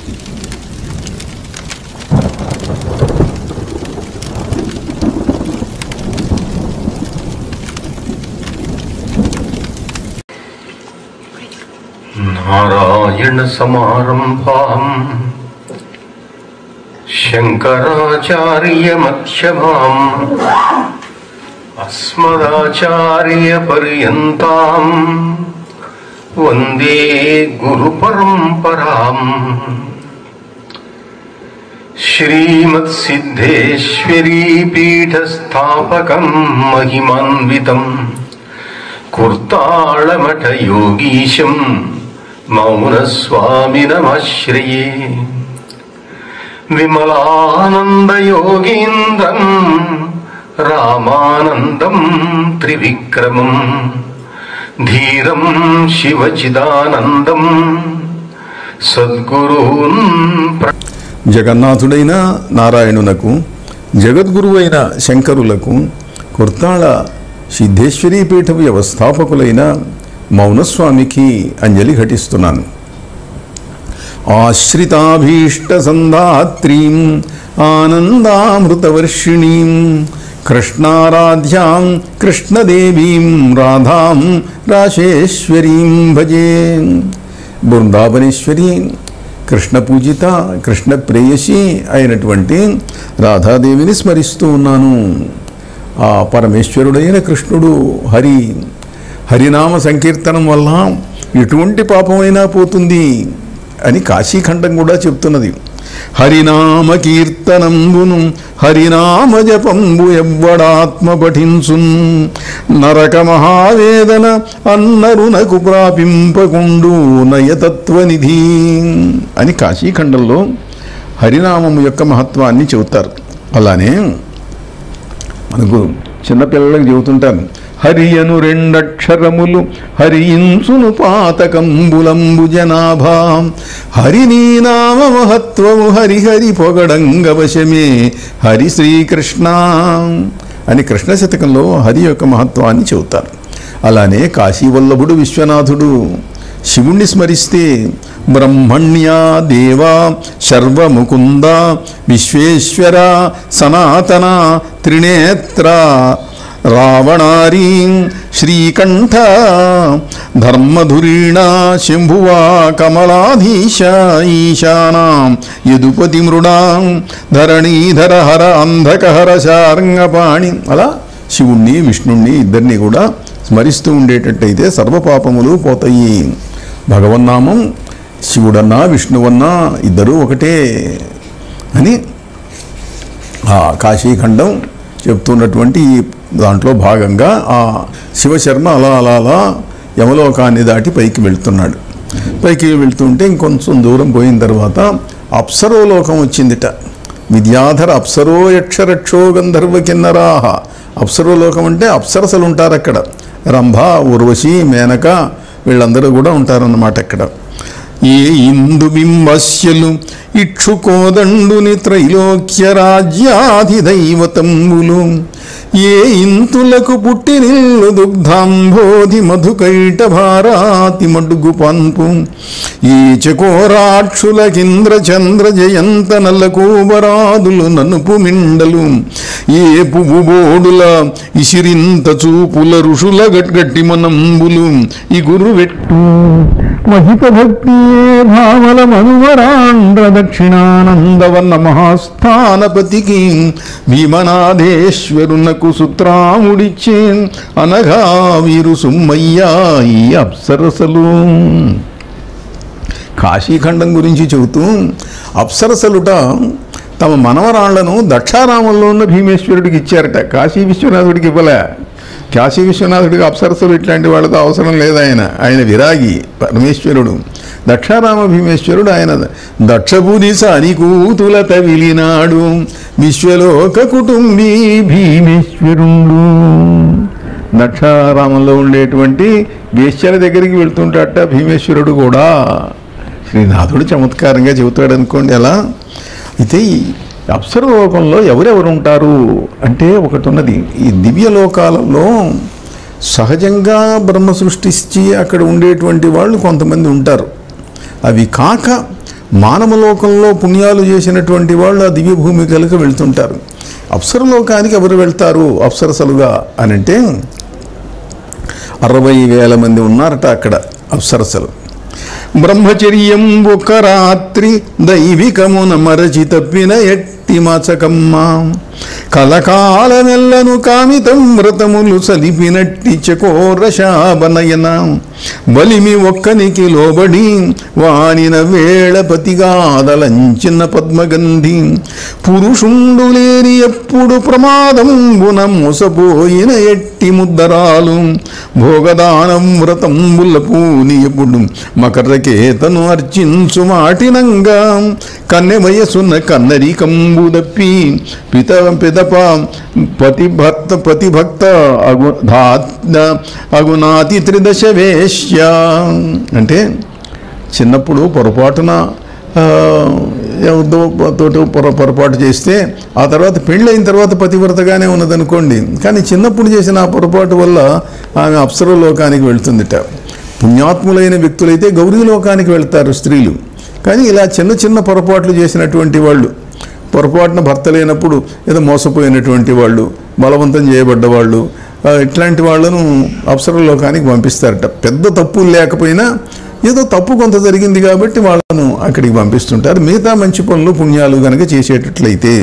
नारायणसमारम्भाम् शङ्कराचार्यमध्यमाम् अस्मदाचार्यपर्यन्ताम् वन्दे गुरुपरम्पराम् श्रीमत्सिद्धेश्वरीपीठस्थापकम् महिमान्वितम् कुर्ताळमठयोगीशम् मौनस्वामिनमाश्रये विमलानन्दयोगीन्द्रम् रामानन्दम् त्रिविक्रमम् धीरम् शिवचिदानन्दम् सद्गुरून् प्र జగన్నాథుడైన నారాయణునకు జగద్గురువైన శంకరులకు కుర్తాళ సిద్ధేశ్వరీ పీఠ వ్యవస్థాపకులైన మౌనస్వామికి అంజలి ఘటిస్తున్నాను ఆశ్రితాభీష్టసంధాత్రీం ఆనందామృతవర్షిణీం కృష్ణారాధ్యాం కృష్ణదేవీం రాధాం రాశేశ్వరీం భజే బృందావనేశ్వరి కృష్ణ పూజిత కృష్ణ ప్రేయసి అయినటువంటి రాధాదేవిని స్మరిస్తూ ఉన్నాను ఆ పరమేశ్వరుడైన కృష్ణుడు హరి హరినామ సంకీర్తనం వల్ల ఎటువంటి పాపమైనా పోతుంది అని కాశీఖండం కూడా చెప్తున్నది హరినామ కీర్తనంబును హరినామ జపంబు ఎవ్వడాత్మ పఠించున్ నరక మహావేదన అన్నరునకు ప్రాపింపకుండు నయతత్వనిధి అని కాశీఖండంలో హరినామము యొక్క మహత్వాన్ని చెబుతారు అలానే మనకు చిన్నపిల్లలకు చెబుతుంటాను హరి అను రెండక్షరములు హరియించును పాతకంబులంబు జనాభా హరి నీ నామ మహత్వము హరి హరి పొగడంగవశమే హరి శ్రీకృష్ణ అని కృష్ణ శతకంలో హరి యొక్క మహత్వాన్ని చెబుతారు అలానే కాశీవల్లభుడు విశ్వనాథుడు శివుణ్ణి స్మరిస్తే బ్రహ్మణ్యా దేవా సర్వముకుంద విశ్వేశ్వర సనాతన త్రినేత్ర రావణారీ శ్రీకంఠ ధర్మధురీణ శంభువా కమలాధీశ ఈశానాం యదుపతి మృడాం ధరణీధర హర అంధకహర శార్ంగపాణి అలా శివుణ్ణి విష్ణుణ్ణి ఇద్దరిని కూడా స్మరిస్తూ ఉండేటట్టయితే సర్వపాపములు పోతాయి భగవన్నామం శివుడన్నా విష్ణువన్నా ఇద్దరూ ఒకటే అని ఆ కాశీఖండం చెప్తున్నటువంటి ఈ దాంట్లో భాగంగా ఆ శివశర్మ అలా అలా అలా యమలోకాన్ని దాటి పైకి వెళ్తున్నాడు పైకి వెళ్తుంటే ఇంకొంచెం దూరం పోయిన తర్వాత అప్సరోలోకం వచ్చిందిట విద్యాధర అప్సరో యక్షరక్షో గంధర్వ కిన్నరాహ అప్సరోలోకం అంటే అప్సరసలు ఉంటారు అక్కడ రంభ ఉర్వశి మేనక వీళ్ళందరూ కూడా ఉంటారన్నమాట అక్కడ ఏ ఇందు బింబస్యలు ఇక్షుకోదండుని త్రైలోక్య రాజ్యాధిదైవతంబులు ఏ ఇంతులకు పుట్టినిల్లు దుగ్ధాంబోధి మధుకైట భారాతి మడుగు పంపు ఈ చకోరాక్షుల కింద్ర చంద్ర జయంత నల్లకోబరాదులు ననుపు మిండలు ఏ పువ్వు బోడుల ఇసిరింత చూపుల ఋషుల గట్గట్టి మనంబులు ఈ గురు వెట్టు మహిత భక్తి భావల మనువరాండ్ర దక్షిణానందవన్న మహాస్థానపతికి భీమనాథేశ్వరునకు సుత్రాముడిచ్చే అనగా వీరు సుమ్మయ్యా ఈ అప్సరసలు కాశీఖండం గురించి చెబుతూ అప్సరసలుట తమ మనవరాళ్లను దక్షారామంలో ఉన్న భీమేశ్వరుడికి ఇచ్చారట కాశీ విశ్వనాథుడికి ఇవ్వలే కాశీ విశ్వనాథుడికి అప్సరసలు ఇట్లాంటి వాళ్ళతో అవసరం లేదు ఆయన ఆయన విరాగి పరమేశ్వరుడు దక్షారామ భీమేశ్వరుడు ఆయన దక్షభూది సనికూతుల తవిలినాడు విశ్వలోక కుటుంబీ భీమేశ్వరుడు దక్షారామంలో ఉండేటువంటి వేశ్యల దగ్గరికి వెళ్తుంటాట భీమేశ్వరుడు కూడా శ్రీనాథుడు చమత్కారంగా చెబుతాడు అనుకోండి అలా అయితే ఈ అప్సరలోకంలో ఎవరెవరు ఉంటారు అంటే ఒకటి ఉన్నది ఈ దివ్య లోకాలలో సహజంగా బ్రహ్మ సృష్టించి అక్కడ ఉండేటువంటి వాళ్ళు కొంతమంది ఉంటారు అవి కాక మానవలోకంలో పుణ్యాలు చేసినటువంటి వాళ్ళు ఆ దివ్య భూమికలకు వెళ్తుంటారు అప్సరలోకానికి ఎవరు వెళ్తారు అప్సరసలుగా అని అంటే అరవై వేల మంది ఉన్నారట అక్కడ అప్సరసలు బ్రహ్మచర్యం ఒక రాత్రి దైవికమున మరచి తప్పిన ఎట్టి మచకమ్మ కలకాలమెల్లను కామితం వ్రతములు సలిపినట్టి చకోర శాబనయన బలిమి ఒక్కనికి లోబడి వానిన వేళపతిగాదలంచిన పద్మగంధి పురుషుండు లేని ఎప్పుడు ప్రమాదంబున మోసపోయిన ఎట్టి ముద్దరాలు భోగదానం వ్రతంబుల పూని ఎప్పుడు మకరకేతను అర్చించు మాటినంగా కన్నె వయసున్న కన్నరి కంబుదప్పి పిత పిదప పతిభక్త ప్రతిభక్త అగు ధాత్న అగునాతి త్రిదశ వేశ్య అంటే చిన్నప్పుడు పొరపాటున ఆ, ఎవరితో తోటి పొర పొరపాటు చేస్తే ఆ తర్వాత పెళ్ళైన తర్వాత పతివ్రతగానే ఉన్నదనుకోండి కానీ చిన్నప్పుడు చేసిన ఆ పొరపాటు వల్ల ఆమె అప్సర లోకానికి వెళ్తుందిట పుణ్యాత్ములైన వ్యక్తులైతే గౌరీ లోకానికి వెళ్తారు స్త్రీలు కానీ ఇలా చిన్న చిన్న పొరపాట్లు చేసినటువంటి వాళ్ళు పొరపాటున భర్త లేనప్పుడు ఏదో మోసపోయినటువంటి వాళ్ళు బలవంతం చేయబడ్డ వాళ్ళు ఆ, ఇట్లాంటి వాళ్ళను అప్సర లోకానికి పంపిస్తారట పెద్ద తప్పులు లేకపోయినా ఏదో తప్పు కొంత జరిగింది కాబట్టి వాళ్ళను అక్కడికి పంపిస్తుంటారు మిగతా మంచి పనులు పుణ్యాలు కనుక చేసేటట్లయితే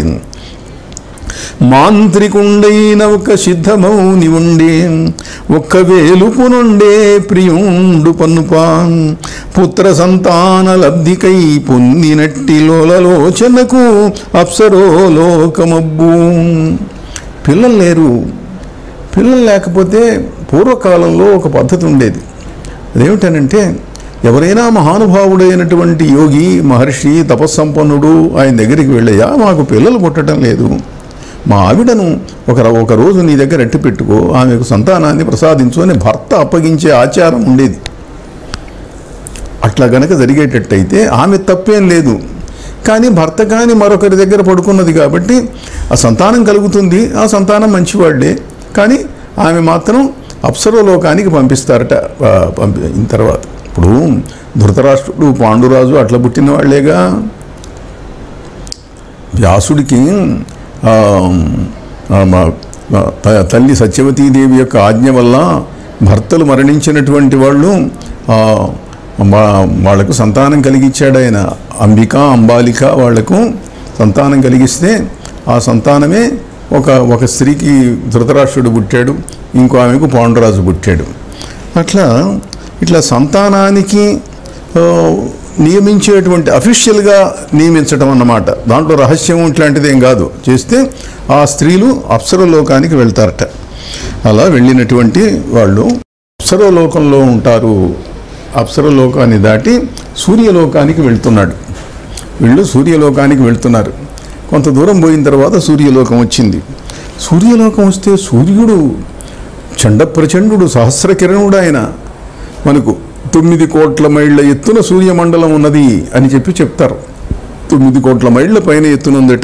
మాంత్రికుండైన ఒక సిద్ధమౌని ఉండే ఒక్క వేలుపునుండే ప్రియుండు పన్నుపాన్ పుత్ర సంతాన లబ్ధికై పొందినట్టి లోలలోచనకు అప్సరో లోకమబ్బు పిల్లలు లేరు పిల్లలు లేకపోతే పూర్వకాలంలో ఒక పద్ధతి ఉండేది అదేమిటనంటే ఎవరైనా మహానుభావుడైనటువంటి యోగి మహర్షి తపస్సంపన్నుడు ఆయన దగ్గరికి వెళ్ళయ్యా మాకు పిల్లలు పుట్టడం లేదు మా ఆవిడను ఒక ఒక రోజు నీ దగ్గర ఎట్టి పెట్టుకో ఆమెకు సంతానాన్ని ప్రసాదించు అని భర్త అప్పగించే ఆచారం ఉండేది అట్లా గనక జరిగేటట్టయితే ఆమె తప్పేం లేదు కానీ భర్త కానీ మరొకరి దగ్గర పడుకున్నది కాబట్టి ఆ సంతానం కలుగుతుంది ఆ సంతానం మంచివాళ్లే కానీ ఆమె మాత్రం అప్సరలోకానికి పంపిస్తారట ఆ, పంపిన తర్వాత ఇప్పుడు ధృతరాష్ట్రుడు పాండురాజు అట్లా పుట్టిన వాళ్ళేగా వ్యాసుడికి ఆ, ఆ, మా మా త- తల్లి సత్యవతీదేవి యొక్క ఆజ్ఞ వల్ల భర్తలు మరణించినటువంటి వాళ్ళు ఆ, మా వాళ్లకు సంతానం కలిగించాడు ఆయన అంబిక అంబాలిక వాళ్లకు సంతానం కలిగిస్తే ఆ సంతానమే ఒక ఒక స్త్రీకి ధృతరాష్ట్రుడు పుట్టాడు ఇంకో ఆమెకు పాండురాజు పుట్టాడు అట్లా ఇట్లా సంతానానికి ఆ, నియమించేటువంటి అఫీషియల్గా నియమించడం అన్నమాట దాంట్లో రహస్యం ఇట్లాంటిది ఏం కాదు చేస్తే ఆ స్త్రీలు అప్సరలోకానికి వెళ్తారట అలా వెళ్ళినటువంటి వాళ్ళు అప్సరలోకంలో ఉంటారు అప్సరలోకాన్ని దాటి సూర్యలోకానికి వెళ్తున్నాడు వీళ్ళు సూర్యలోకానికి వెళ్తున్నారు కొంత దూరం పోయిన తర్వాత సూర్యలోకం వచ్చింది సూర్యలోకం వస్తే సూర్యుడు చండ ప్రచండు సహస్ర కిరణుడు ఆయన మనకు తొమ్మిది కోట్ల మైళ్ళ ఎత్తున సూర్యమండలం ఉన్నది అని చెప్పి చెప్తారు తొమ్మిది కోట్ల మైళ్ళ పైన ఎత్తునుందట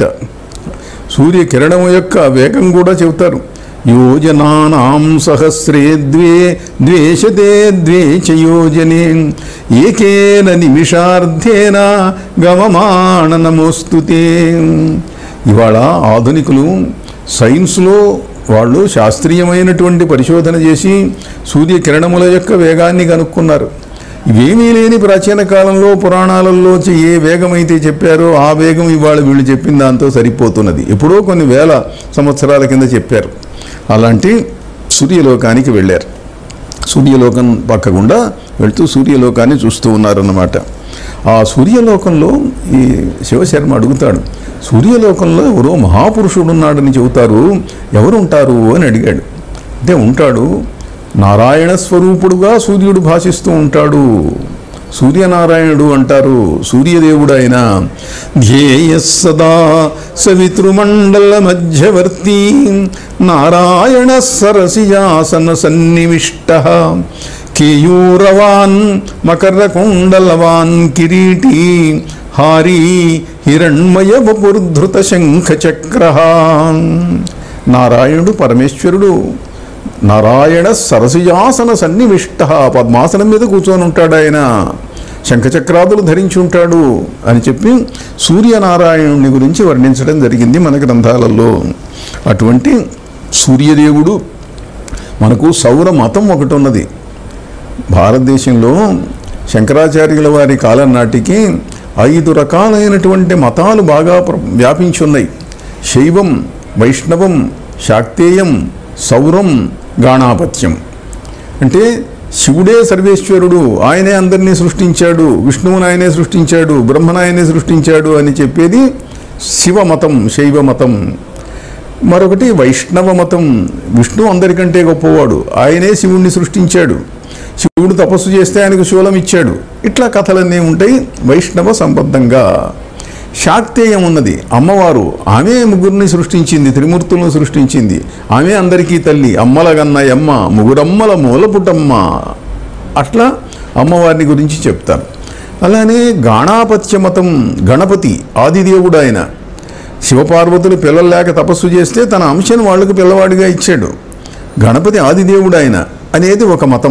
సూర్య కిరణము యొక్క వేగం కూడా చెబుతారు యోజనానాం సహస్రే ద్వే ద్వేషతే ద్వే చ యోజనే ఏకేన నిమిషార్థేన గమమాణ నమోస్తుతే ఇవాళ ఆధునికులు సైన్స్లో వాళ్ళు శాస్త్రీయమైనటువంటి పరిశోధన చేసి సూర్యకిరణముల యొక్క వేగాన్ని కనుక్కున్నారు ఇవేమీ లేని ప్రాచీన కాలంలో పురాణాలలో చే- ఏ వేగం అయితే చెప్పారో ఆ వేగం ఇవాళ వీళ్ళు చెప్పిన దాంతో సరిపోతున్నది ఎప్పుడో కొన్ని వేల సంవత్సరాల కింద చెప్పారు అలాంటి సూర్యలోకానికి వెళ్ళారు సూర్యలోకం పక్కకుండా వెళ్తూ సూర్యలోకాన్ని చూస్తూ ఉన్నారన్నమాట ఆ సూర్యలోకంలో ఈ శివశర్మ అడుగుతాడు సూర్యలోకంలో ఎవరో మహాపురుషుడు ఉన్నాడని చెబుతారు ఎవరు ఉంటారు అని అడిగాడు అంటే ఉంటాడు నారాయణ స్వరూపుడుగా సూర్యుడు భాషిస్తూ ఉంటాడు సూర్యనారాయణుడు అంటారు సూర్యదేవుడు ఆయన ధ్యేయ సదా సవితృమండల మధ్యవర్తి నారాయణ సరసిజాసన సన్నివిష్ట కేయూరవాన్ మకరకుండలవాన్ కిరీటీ హారీ హిరణ్మయ వపుర్ధృత శంఖ చక్ర నారాయణుడు పరమేశ్వరుడు నారాయణ సరసిజాసన సన్నివిష్ట పద్మాసనం మీద కూర్చొని ఉంటాడు ఆయన శంఖచక్రాదులు ధరించి ఉంటాడు అని చెప్పి సూర్యనారాయణుని గురించి వర్ణించడం జరిగింది మన గ్రంథాలలో అటువంటి సూర్యదేవుడు మనకు సౌర మతం ఒకటి ఉన్నది భారతదేశంలో శంకరాచార్యుల వారి కాలం నాటికి ఐదు రకాలైనటువంటి మతాలు బాగా ప్ర- వ్యాపించి ఉన్నాయి శైవం వైష్ణవం శాక్తేయం సౌరం గాణాపత్యం అంటే శివుడే సర్వేశ్వరుడు ఆయనే అందరినీ సృష్టించాడు విష్ణువుని ఆయనే సృష్టించాడు బ్రహ్మను ఆయనే సృష్టించాడు అని చెప్పేది శివమతం శైవ మతం మరొకటి వైష్ణవ మతం విష్ణు అందరికంటే గొప్పవాడు ఆయనే శివుణ్ణి సృష్టించాడు శివుడు తపస్సు చేస్తే ఆయనకు శూలం ఇచ్చాడు ఇట్లా కథలన్నీ ఉంటాయి వైష్ణవ సంబద్ధంగా శాక్తేయం ఉన్నది అమ్మవారు ఆమె ముగ్గురిని సృష్టించింది త్రిమూర్తులను సృష్టించింది ఆమె అందరికీ తల్లి అమ్మలగన్న అమ్మ ముగ్గురమ్మల మూలపుటమ్మ అట్లా అమ్మవారిని గురించి చెప్తారు అలానే గాణాపత్య మతం గణపతి ఆదిదేవుడు ఆయన శివపార్వతులు పిల్లలు లేక తపస్సు చేస్తే తన అంశను వాళ్ళకు పిల్లవాడిగా ఇచ్చాడు గణపతి ఆదిదేవుడు ఆయన అనేది ఒక మతం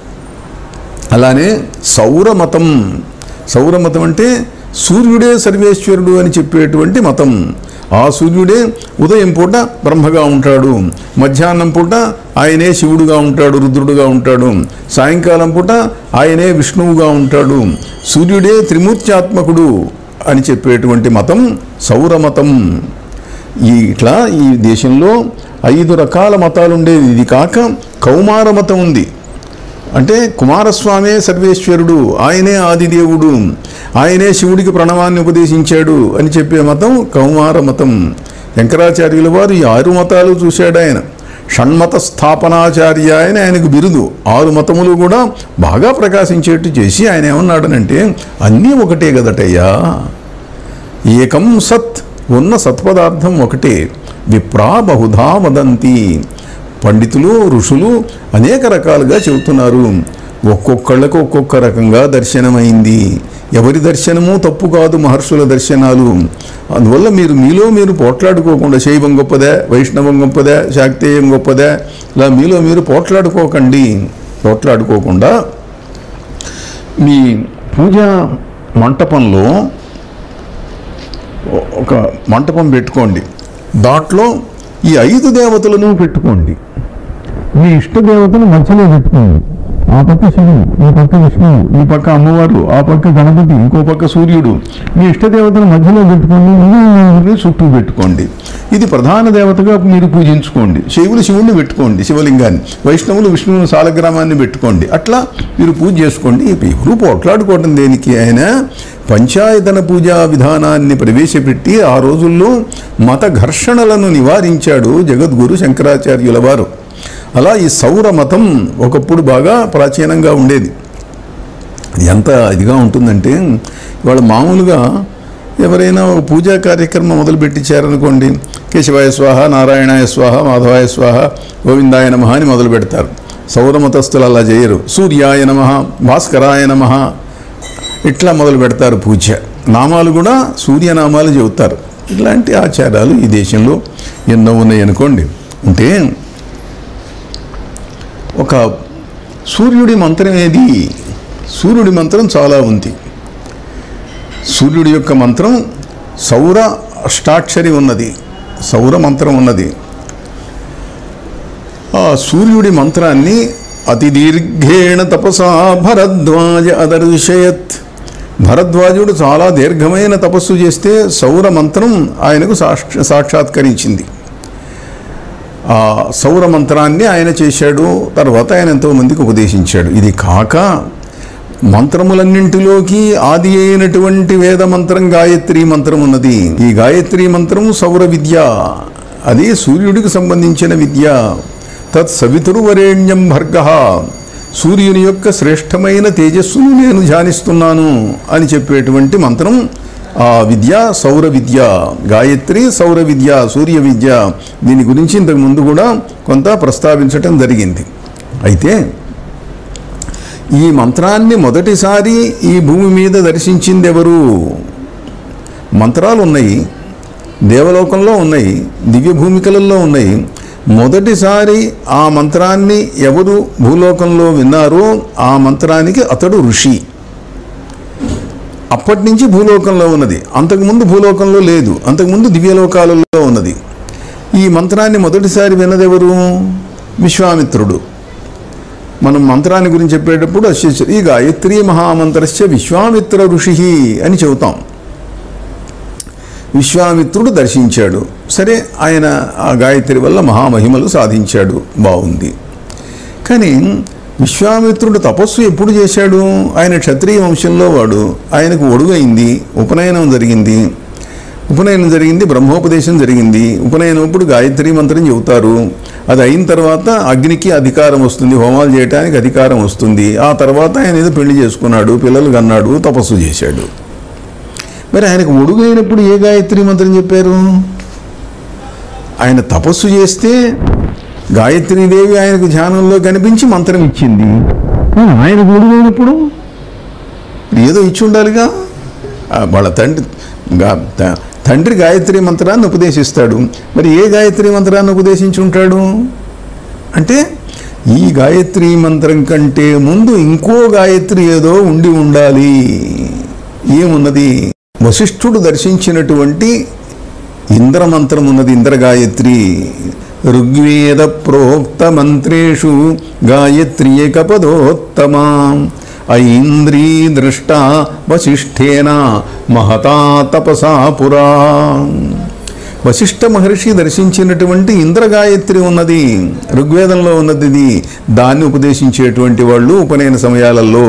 అలానే సౌరమతం సౌరమతం అంటే సూర్యుడే సర్వేశ్వరుడు అని చెప్పేటువంటి మతం ఆ సూర్యుడే ఉదయం పూట బ్రహ్మగా ఉంటాడు మధ్యాహ్నం పూట ఆయనే శివుడుగా ఉంటాడు రుద్రుడుగా ఉంటాడు సాయంకాలం పూట ఆయనే విష్ణువుగా ఉంటాడు సూర్యుడే త్రిమూర్త్యాత్మకుడు అని చెప్పేటువంటి మతం సౌరమతం ఈ ఇట్లా ఈ దేశంలో ఐదు రకాల మతాలు ఉండేది ఇది కాక కౌమార మతం ఉంది అంటే కుమారస్వామే సర్వేశ్వరుడు ఆయనే ఆదిదేవుడు ఆయనే శివుడికి ప్రణవాన్ని ఉపదేశించాడు అని చెప్పే మతం కౌమార మతం శంకరాచార్యుల వారు ఈ ఆరు మతాలు చూశాడు ఆయన షణ్మత స్థాపనాచార్య అని ఆయనకు బిరుదు ఆరు మతములు కూడా బాగా ప్రకాశించేట్టు చేసి ఆయన ఏమన్నాడనంటే అన్నీ ఒకటే కదటయ్యా ఏకం సత్ ఉన్న సత్పదార్థం ఒకటే విప్రా బహుధా వదంతి పండితులు ఋషులు అనేక రకాలుగా చెబుతున్నారు ఒక్కొక్కళ్ళకు ఒక్కొక్క రకంగా దర్శనమైంది ఎవరి దర్శనము తప్పు కాదు మహర్షుల దర్శనాలు అందువల్ల మీరు మీలో మీరు పోట్లాడుకోకుండా శైవం గొప్పదే వైష్ణవం గొప్పదే శాక్తేయం గొప్పదే ఇలా మీలో మీరు పోట్లాడుకోకండి పోట్లాడుకోకుండా మీ పూజా మంటపంలో ఒక మంటపం పెట్టుకోండి దాంట్లో ఈ ఐదు దేవతలను పెట్టుకోండి మీ ఇష్ట దేవతను మధ్యలో పెట్టుకోండి ఆ పక్క శివుడు ఈ పక్క విష్ణువు ఈ పక్క అమ్మవారు ఆ పక్క గణపతి ఇంకో పక్క సూర్యుడు మీ ఇష్ట దేవతను మధ్యలో పెట్టుకోండి శివుడిని చుట్టూ పెట్టుకోండి ఇది ప్రధాన దేవతగా మీరు పూజించుకోండి శైవులు శివుణ్ణి పెట్టుకోండి శివలింగాన్ని వైష్ణవులు విష్ణువుని సాలగ్రామాన్ని పెట్టుకోండి అట్లా మీరు పూజ చేసుకోండి ఎవరు పోట్లాడుకోవటం దేనికి ఆయన పంచాయతన పూజా విధానాన్ని ప్రవేశపెట్టి ఆ రోజుల్లో మత ఘర్షణలను నివారించాడు జగద్గురు శంకరాచార్యుల వారు అలా ఈ సౌర మతం ఒకప్పుడు బాగా ప్రాచీనంగా ఉండేది అది ఎంత ఇదిగా ఉంటుందంటే ఇవాళ మామూలుగా ఎవరైనా ఒక పూజా కార్యక్రమం మొదలుపెట్టించారనుకోండి కేశవాయ స్వాహ నారాయణాయ స్వాహ మాధవాయ స్వాహ గోవిందాయ నమ అని మొదలు పెడతారు సౌరమతస్థులు అలా చేయరు సూర్యాయ నమ భాస్కరాయ నమ ఇట్లా మొదలు పెడతారు పూజ నామాలు కూడా సూర్యనామాలు చెబుతారు ఇలాంటి ఆచారాలు ఈ దేశంలో ఎన్నో ఉన్నాయి అనుకోండి ఉంటే ఒక సూర్యుడి మంత్రం ఏది సూర్యుడి మంత్రం చాలా ఉంది సూర్యుడి యొక్క మంత్రం సౌర అష్టాక్షరి ఉన్నది సౌర మంత్రం ఉన్నది ఆ సూర్యుడి మంత్రాన్ని అతి దీర్ఘేణ తపసా భరద్వాజ అదర్శయత్ భరద్వాజుడు చాలా దీర్ఘమైన తపస్సు చేస్తే సౌర మంత్రం ఆయనకు సాక్ష సాక్షాత్కరించింది ఆ సౌర మంత్రాన్ని ఆయన చేశాడు తర్వాత ఆయన ఎంతో మందికి ఉపదేశించాడు ఇది కాక మంత్రములన్నింటిలోకి ఆది అయినటువంటి వేద మంత్రం గాయత్రి మంత్రం ఉన్నది ఈ గాయత్రి మంత్రం సౌర విద్య అది సూర్యుడికి సంబంధించిన విద్య తత్ సవితురువరేణ్యం భర్గ సూర్యుని యొక్క శ్రేష్టమైన తేజస్సును నేను ధ్యానిస్తున్నాను అని చెప్పేటువంటి మంత్రం ఆ విద్య సౌర విద్య గాయత్రి సౌర విద్య సూర్య విద్య దీని గురించి ఇంతకు ముందు కూడా కొంత ప్రస్తావించటం జరిగింది అయితే ఈ మంత్రాన్ని మొదటిసారి ఈ భూమి మీద దర్శించింది ఎవరు మంత్రాలు ఉన్నాయి దేవలోకంలో ఉన్నాయి దివ్య భూమికలలో ఉన్నాయి మొదటిసారి ఆ మంత్రాన్ని ఎవరు భూలోకంలో విన్నారో ఆ మంత్రానికి అతడు ఋషి అప్పటి నుంచి భూలోకంలో ఉన్నది అంతకుముందు భూలోకంలో లేదు అంతకుముందు దివ్యలోకాలలో ఉన్నది ఈ మంత్రాన్ని మొదటిసారి విన్నదెవరు విశ్వామిత్రుడు మనం మంత్రాన్ని గురించి చెప్పేటప్పుడు అస్య ఈ గాయత్రీ మహామంత్రస్య విశ్వామిత్ర ఋషి అని చెబుతాం విశ్వామిత్రుడు దర్శించాడు సరే ఆయన ఆ గాయత్రి వల్ల మహామహిమలు సాధించాడు బాగుంది కానీ విశ్వామిత్రుడు తపస్సు ఎప్పుడు చేశాడు ఆయన క్షత్రియ వంశంలో వాడు ఆయనకు ఒడుగైంది ఉపనయనం జరిగింది ఉపనయనం జరిగింది బ్రహ్మోపదేశం జరిగింది ఉపనయనం ఇప్పుడు గాయత్రి మంత్రం చెబుతారు అది అయిన తర్వాత అగ్నికి అధికారం వస్తుంది హోమాలు చేయడానికి అధికారం వస్తుంది ఆ తర్వాత ఆయన ఏదో పెళ్లి చేసుకున్నాడు పిల్లలు కన్నాడు తపస్సు చేశాడు మరి ఆయనకు ఒడుగైనప్పుడు ఏ గాయత్రి మంత్రం చెప్పారు ఆయన తపస్సు చేస్తే గాయత్రీదేవి ఆయనకు ధ్యానంలో కనిపించి మంత్రం ఇచ్చింది కానీ ఆయన గొడుగైనప్పుడు ఏదో ఇచ్చి ఉండాలిగా ఆ, వాళ్ళ తండ్రి గా- త- తండ్రి గాయత్రి మంత్రాన్ని ఉపదేశిస్తాడు మరి ఏ గాయత్రి మంత్రాన్ని ఉపదేశించి ఉంటాడు అంటే ఈ గాయత్రి మంత్రం కంటే ముందు ఇంకో గాయత్రి ఏదో ఉండి ఉండాలి ఏమున్నది వశిష్ఠుడు దర్శించినటువంటి ఇంద్రమంత్రం ఉన్నది ఇంద్రగాయత్రి ఋగ్వేద ప్రోక్త మంత్రేషు గాయత్రి ఏకపదోత్తమా ఐంద్రీ దృష్ట వశిష్ఠేన మహతా తపసా పురా వశిష్ఠ మహర్షి దర్శించినటువంటి ఇంద్రగాయత్రి ఉన్నది ఋగ్వేదంలో ఉన్నది ఇది దాన్ని ఉపదేశించేటువంటి వాళ్ళు ఉపనయన సమయాలలో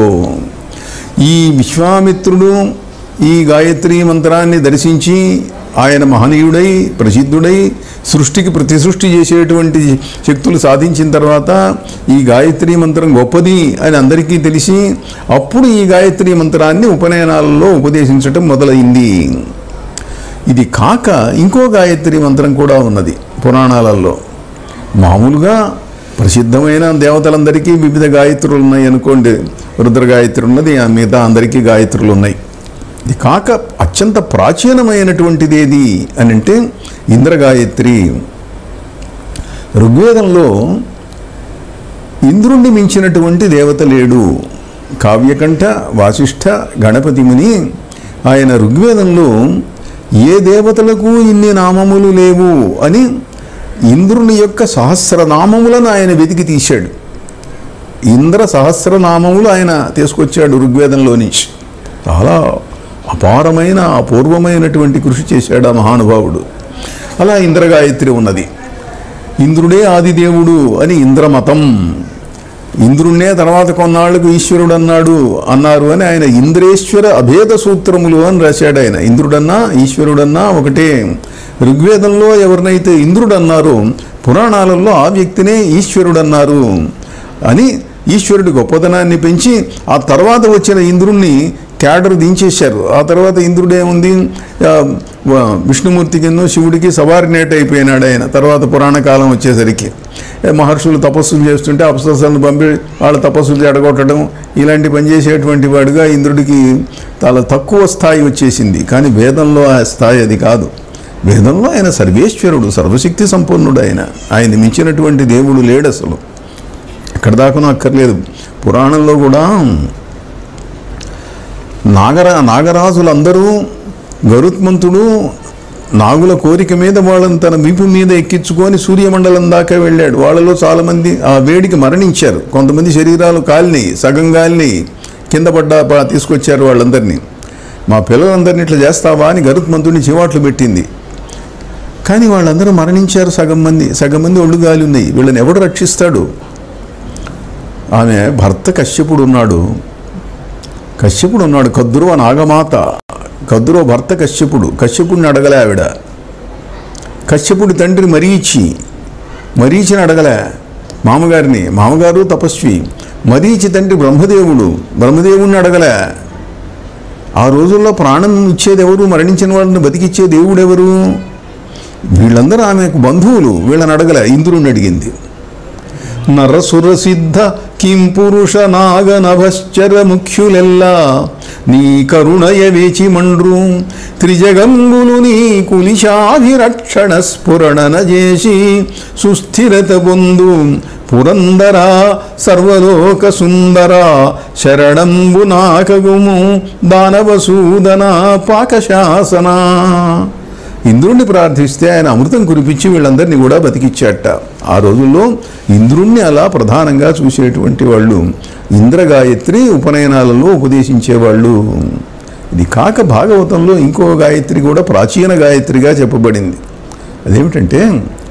ఈ విశ్వామిత్రుడు ఈ గాయత్రి మంత్రాన్ని దర్శించి ఆయన మహనీయుడై ప్రసిద్ధుడై సృష్టికి ప్రతి సృష్టి చేసేటువంటి శక్తులు సాధించిన తర్వాత ఈ గాయత్రి మంత్రం గొప్పది అని అందరికీ తెలిసి అప్పుడు ఈ గాయత్రి మంత్రాన్ని ఉపనయనాలలో ఉపదేశించటం మొదలైంది ఇది కాక ఇంకో గాయత్రి మంత్రం కూడా ఉన్నది పురాణాలలో మామూలుగా ప్రసిద్ధమైన దేవతలందరికీ వివిధ గాయత్రులు ఉన్నాయి అనుకోండి రుద్ర గాయత్రి ఉన్నది ఆ మిగతా అందరికీ గాయత్రులు ఉన్నాయి ఇది కాక అత్యంత ప్రాచీనమైనటువంటిది ఏది అని అంటే ఇంద్రగాయత్రి ఋగ్వేదంలో ఇంద్రుణ్ణి మించినటువంటి దేవత లేడు కావ్యకంఠ వాసిష్ఠ గణపతి ముని ఆయన ఋగ్వేదంలో ఏ దేవతలకు ఇన్ని నామములు లేవు అని ఇంద్రుని యొక్క సహస్రనామములను ఆయన వెతికి తీశాడు ఇంద్ర సహస్రనామములు ఆయన తీసుకొచ్చాడు ఋగ్వేదంలో నుంచి చాలా అపారమైన అపూర్వమైనటువంటి కృషి చేశాడు ఆ మహానుభావుడు అలా ఇంద్రగాయత్రి ఉన్నది ఇంద్రుడే ఆదిదేవుడు అని ఇంద్రమతం ఇంద్రుణ్ణే తర్వాత కొన్నాళ్లకు ఈశ్వరుడు అన్నాడు అన్నారు అని ఆయన ఇంద్రేశ్వర అభేద సూత్రములు అని రాశాడు ఆయన ఇంద్రుడన్నా ఈశ్వరుడన్నా ఒకటే ఋగ్వేదంలో ఎవరినైతే ఇంద్రుడు అన్నారో పురాణాలలో ఆ వ్యక్తినే ఈశ్వరుడన్నారు అని ఈశ్వరుడి గొప్పతనాన్ని పెంచి ఆ తర్వాత వచ్చిన ఇంద్రుణ్ణి క్యాడర్ దించేశారు ఆ తర్వాత ఇంద్రుడేముంది ఆ, వ- విష్ణుమూర్తికి ఎన్నో శివుడికి సబార్డినేట్ అయిపోయినాడు ఆయన తర్వాత పురాణ కాలం వచ్చేసరికి ఏ, మహర్షులు తపస్సులు చేస్తుంటే అప్సరసలను పంపి వాళ్ళ తపస్సులు చెడగొట్టడం ఇలాంటి పని చేసేటువంటి వాడుగా ఇంద్రుడికి చాలా తక్కువ స్థాయి వచ్చేసింది కానీ వేదంలో ఆ స్థాయి అది కాదు వేదంలో ఆయన సర్వేశ్వరుడు సర్వశక్తి సంపన్నుడు ఆయన ఆయన మించినటువంటి దేవుడు లేడు అసలు ఎక్కడ దాకానో అక్కర్లేదు పురాణంలో కూడా నాగర నాగరాజులందరూ గరుత్మంతుడు నాగుల కోరిక మీద వాళ్ళని తన వీపు మీద ఎక్కించుకొని సూర్యమండలం దాకా వెళ్ళాడు వాళ్ళలో చాలామంది ఆ వేడికి మరణించారు కొంతమంది శరీరాలు కాలినాయి సగం కాలినాయి కింద పడ్డ ప- తీసుకొచ్చారు వాళ్ళందరినీ మా పిల్లలందరినీ ఇట్లా చేస్తావా అని గరుత్మంతుడిని చివాట్లు పెట్టింది కానీ వాళ్ళందరూ మరణించారు సగం మంది సగం మంది ఒళ్ళు గాలి ఉన్నాయి వీళ్ళని ఎవడు రక్షిస్తాడు ఆమె భర్త కశ్యపుడు ఉన్నాడు కశ్యపుడు ఉన్నాడు కద్రువ నాగమాత కద్రువ భర్త కశ్యపుడు కశ్యపుడిని అడగలే ఆవిడ కశ్యపుడి తండ్రి మరీచి మరీచిని అడగలే మామగారిని మామగారు తపస్వి మరీచి తండ్రి బ్రహ్మదేవుడు బ్రహ్మదేవుడిని అడగలే ఆ రోజుల్లో ప్రాణం ఇచ్చేది ఎవరు మరణించిన వాళ్ళని బతికిచ్చే దేవుడు ఎవరు వీళ్ళందరూ ఆమెకు బంధువులు వీళ్ళని అడగలే ఇంద్రుడిని అడిగింది నరసురసిద్ధ కిం పురుష నాగనభశ్చర ముఖ్యులెల్లా నీ కరుణయ వేచి మండ్రు త్రిజగంబులు నీ కులిశాభిరక్షణ స్ఫురణన చేసి సుస్థిరత పొందు పురందర సర్వలోక సుందర శరణంబు నాకగుము దానవసూదన పాకశాసన ఇంద్రుణ్ణి ప్రార్థిస్తే ఆయన అమృతం కురిపించి వీళ్ళందరినీ కూడా బతికిచ్చాట ఆ రోజుల్లో ఇంద్రుణ్ణి అలా ప్రధానంగా చూసేటువంటి వాళ్ళు ఇంద్రగాయత్రి ఉపనయనాలలో ఉపదేశించేవాళ్ళు ఇది కాక భాగవతంలో ఇంకో గాయత్రి కూడా ప్రాచీన గాయత్రిగా చెప్పబడింది అదేమిటంటే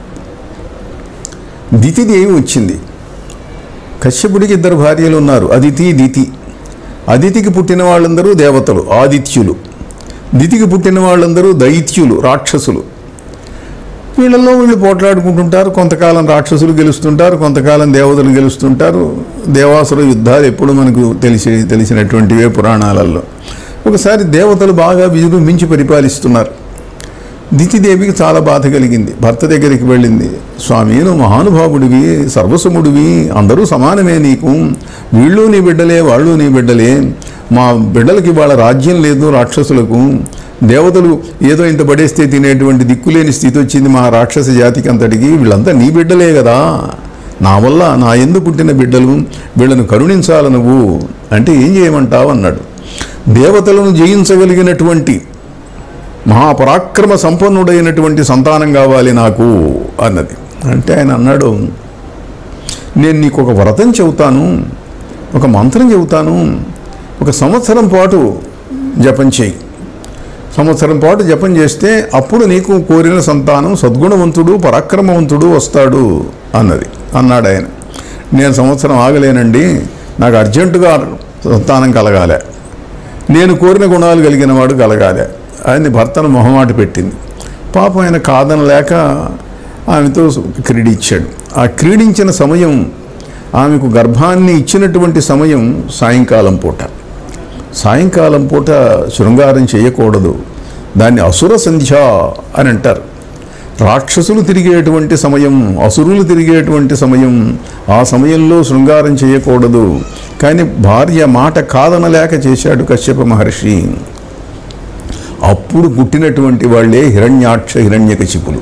దితిదేవి వచ్చింది కశ్యపుడికి ఇద్దరు భార్యలు ఉన్నారు అదితి దితి అదితికి పుట్టిన వాళ్ళందరూ దేవతలు ఆదిత్యులు దితికి పుట్టిన వాళ్ళందరూ దైత్యులు రాక్షసులు వీళ్ళల్లో వీళ్ళు పోట్లాడుకుంటుంటారు కొంతకాలం రాక్షసులు గెలుస్తుంటారు కొంతకాలం దేవతలు గెలుస్తుంటారు దేవాసుర యుద్ధాలు ఎప్పుడు మనకు తెలిసి తెలిసినటువంటివే పురాణాలలో ఒకసారి దేవతలు బాగా విజృంభించి పరిపాలిస్తున్నారు దితిదేవికి చాలా బాధ కలిగింది భర్త దగ్గరికి వెళ్ళింది స్వామి నువ్వు మహానుభావుడివి సర్వసముడివి అందరూ సమానమే నీకు వీళ్ళు నీ బిడ్డలే వాళ్ళు నీ బిడ్డలే మా బిడ్డలకి వాళ్ళ రాజ్యం లేదు రాక్షసులకు దేవతలు ఏదో ఇంత పడేస్తే తినేటువంటి దిక్కులేని స్థితి వచ్చింది మా రాక్షస జాతికి అంతటికి వీళ్ళంతా నీ బిడ్డలే కదా నా వల్ల నా ఎందు పుట్టిన బిడ్డలు వీళ్ళను కరుణించాల నువ్వు అంటే ఏం చేయమంటావు అన్నాడు దేవతలను జయించగలిగినటువంటి మహాపరాక్రమ సంపన్నుడైనటువంటి సంతానం కావాలి నాకు అన్నది అంటే ఆయన అన్నాడు నేను నీకు ఒక వ్రతం చెబుతాను ఒక మంత్రం చెబుతాను ఒక సంవత్సరం పాటు జపం చేయి సంవత్సరం పాటు జపం చేస్తే అప్పుడు నీకు కోరిన సంతానం సద్గుణవంతుడు పరాక్రమవంతుడు వస్తాడు అన్నది అన్నాడు ఆయన నేను సంవత్సరం ఆగలేనండి నాకు అర్జెంటుగా సంతానం కలగాలి నేను కోరిన గుణాలు కలిగిన వాడు కలగాలి ఆయన భర్తను మొహమాట పెట్టింది పాపం ఆయన కాదనలేక ఆమెతో క్రీడించాడు ఆ క్రీడించిన సమయం ఆమెకు గర్భాన్ని ఇచ్చినటువంటి సమయం సాయంకాలం పూట సాయంకాలం పూట శృంగారం చేయకూడదు దాన్ని అసుర సంధ్య అని అంటారు రాక్షసులు తిరిగేటువంటి సమయం అసురులు తిరిగేటువంటి సమయం ఆ సమయంలో శృంగారం చేయకూడదు కానీ భార్య మాట కాదనలేక చేశాడు కశ్యప మహర్షి అప్పుడు పుట్టినటువంటి వాళ్ళే హిరణ్యాక్ష హిరణ్యకశిపులు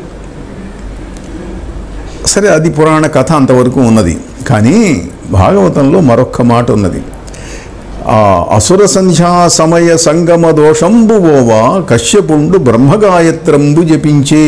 సరే అది పురాణ కథ అంతవరకు ఉన్నది కానీ భాగవతంలో మరొక్క మాట ఉన్నది ఆ అసుర సంధ్యా సమయ సంగమ దోషంబువోవా కశ్యపుండు బ్రహ్మగాయత్రంబు జపించే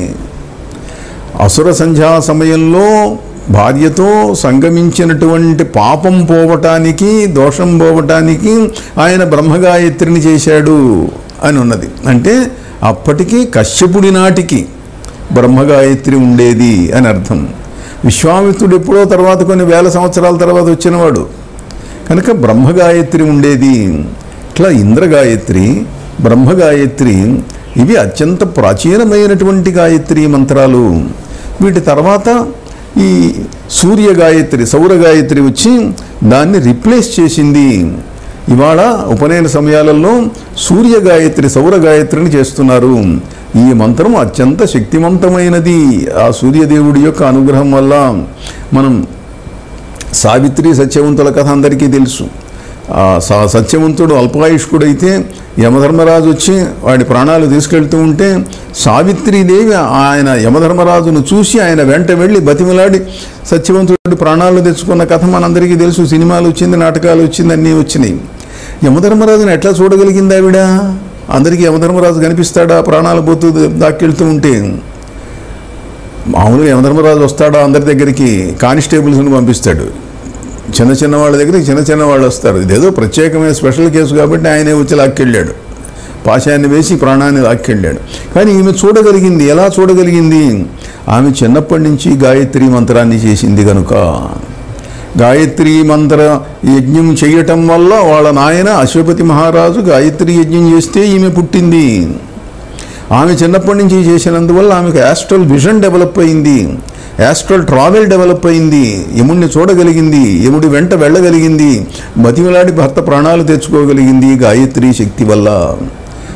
అసుర సంధ్యా సమయంలో భార్యతో సంగమించినటువంటి పాపం పోవటానికి దోషం పోవటానికి ఆయన బ్రహ్మగాయత్రిని చేశాడు అని ఉన్నది అంటే అప్పటికి కశ్యపుడి నాటికి బ్రహ్మగాయత్రి ఉండేది అని అర్థం విశ్వామిత్రుడు ఎప్పుడో తర్వాత కొన్ని వేల సంవత్సరాల తర్వాత వచ్చినవాడు కనుక బ్రహ్మగాయత్రి ఉండేది ఇట్లా ఇంద్రగాయత్రి బ్రహ్మగాయత్రి ఇవి అత్యంత ప్రాచీనమైనటువంటి గాయత్రి మంత్రాలు వీటి తర్వాత ఈ సూర్య గాయత్రి సౌర గాయత్రి వచ్చి దాన్ని రిప్లేస్ చేసింది ఇవాళ ఉపనయన సమయాలలో సూర్య గాయత్రి సౌర గాయత్రిని చేస్తున్నారు ఈ మంత్రం అత్యంత శక్తివంతమైనది ఆ సూర్యదేవుడి యొక్క అనుగ్రహం వల్ల మనం సావిత్రి సత్యవంతుల కథ అందరికీ తెలుసు ఆ స- సత్యవంతుడు అల్పాయుష్కుడైతే యమధర్మరాజు వచ్చి వాడి ప్రాణాలు తీసుకెళ్తూ ఉంటే సావిత్రీదేవి ఆయన యమధర్మరాజును చూసి ఆయన వెంట వెళ్ళి బతిమలాడి సత్యవంతుడి ప్రాణాలు తెచ్చుకున్న కథ మనందరికీ తెలుసు సినిమాలు వచ్చింది నాటకాలు వచ్చింది అన్నీ వచ్చినాయి యమధర్మరాజుని ఎట్లా చూడగలిగింది ఆవిడ అందరికీ యమధర్మరాజు కనిపిస్తాడా ప్రాణాలు పోతూ దాక్కెళ్తూ ఉంటే మామూలుగా యమధర్మరాజు వస్తాడా అందరి దగ్గరికి కానిస్టేబుల్స్ని పంపిస్తాడు చిన్న చిన్న వాళ్ళ దగ్గరికి చిన్న చిన్న వాళ్ళు వస్తారు ఇదేదో ప్రత్యేకమైన స్పెషల్ కేసు కాబట్టి ఆయనే వచ్చి లాక్కెళ్ళాడు పాశాన్ని వేసి ప్రాణాన్ని లాక్కెళ్ళాడు కానీ ఈమె చూడగలిగింది ఎలా చూడగలిగింది ఆమె చిన్నప్పటి నుంచి గాయత్రి మంత్రాన్ని చేసింది కనుక గాయత్రి మంత్ర యజ్ఞం చేయటం వల్ల వాళ్ళ నాయన అశ్వపతి మహారాజు గాయత్రి యజ్ఞం చేస్తే ఈమె పుట్టింది ఆమె చిన్నప్పటి నుంచి చేసినందువల్ల ఆమెకు యాస్ట్రల్ విజన్ డెవలప్ అయింది యాస్ట్రల్ ట్రావెల్ డెవలప్ అయింది యముడిని చూడగలిగింది యముడి వెంట వెళ్ళగలిగింది బతిమలాడి భర్త ప్రాణాలు తెచ్చుకోగలిగింది గాయత్రి శక్తి వల్ల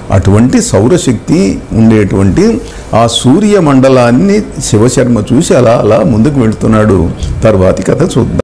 అటువంటి సౌరశక్తి ఉండేటువంటి ఆ సూర్య మండలాన్ని శివశర్మ చూసి అలా అలా ముందుకు వెళ్తున్నాడు తర్వాతి కథ చూద్దాం